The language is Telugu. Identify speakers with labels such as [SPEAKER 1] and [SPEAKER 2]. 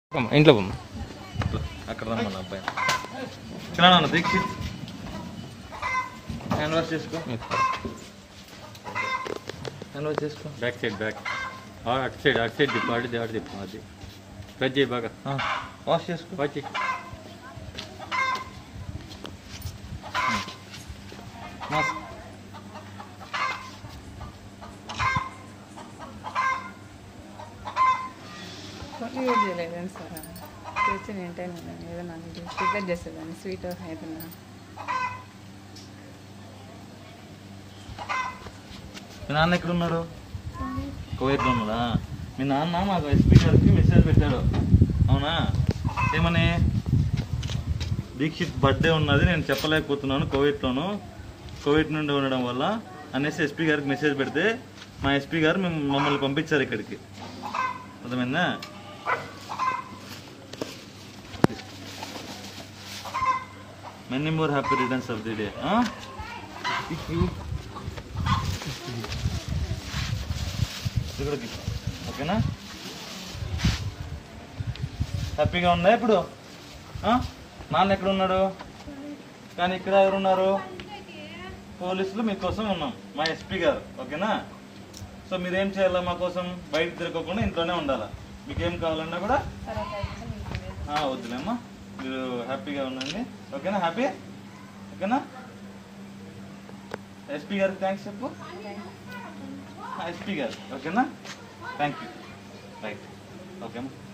[SPEAKER 1] అమ్మ, ఇంట్లో బొమ్మ
[SPEAKER 2] అక్కడ రమ్మన్న అబ్బాయి చిన్న దీక్షిత్ హ్యాండ్ వాష్ చేసుకో హ్యాండ్ వాష్ చేసుకో
[SPEAKER 3] బ్యాక్ సైడ్ బ్యాక్ ఆ, అటు సైడ్ అటు సైడ్ తిప్పు అటు అటు తిప్పు అది ప్రెస్ చేయి బాగా
[SPEAKER 2] ఆ, వాష్ చేసుకో
[SPEAKER 3] వచ్చి
[SPEAKER 2] మాస్క్
[SPEAKER 4] కొన్ని యూజ్ చేయలేదండి సార్ తెచ్చి నేను టైం ఏదైనా ప్రిపేర్ చేసేదాన్ని స్వీట్ ఏదైనా
[SPEAKER 2] మీ నాన్న ఎక్కడ ఉన్నారు కువైట్లో ఉన్నాడా మీ నాన్న మాకు ఎస్పీ గారికి మెసేజ్ పెట్టాడు అవునా ఏమని దీక్షిత్ బర్త్డే ఉన్నది నేను చెప్పలేకపోతున్నాను కోవిడ్లోను కోవిడ్ నుండి ఉండడం వల్ల అనేసి ఎస్పీ గారికి మెసేజ్ పెడితే మా ఎస్పీ గారు మేము మమ్మల్ని పంపించారు ఇక్కడికి అర్థమైందా many more happy returns of the day ఇక్కడికి ఓకేనా హ్యాపీగా ఉందా ఇప్పుడు ఆ? నాన్న ఎక్కడ ఉన్నాడు కానీ ఇక్కడ ఎవరున్నారు పోలీసులు మీకోసం ఉన్నాం మా ఎస్పీ గారు ఓకేనా సో మీరేం చేయాలా మా కోసం బయట తిరగకుండా ఇంట్లోనే ఉండాలా మీకు ఏం కావాలన్నా కూడా ఆ, వద్దులేమ్మా మీరు హ్యాపీగా ఉండండి ఓకేనా హ్యాపీ ఓకేనా ఎస్పీ గారికి థ్యాంక్స్ చెప్పు ఎస్పీ గారు ఓకేనా థ్యాంక్ యూ రైట్ ఓకేమ్మా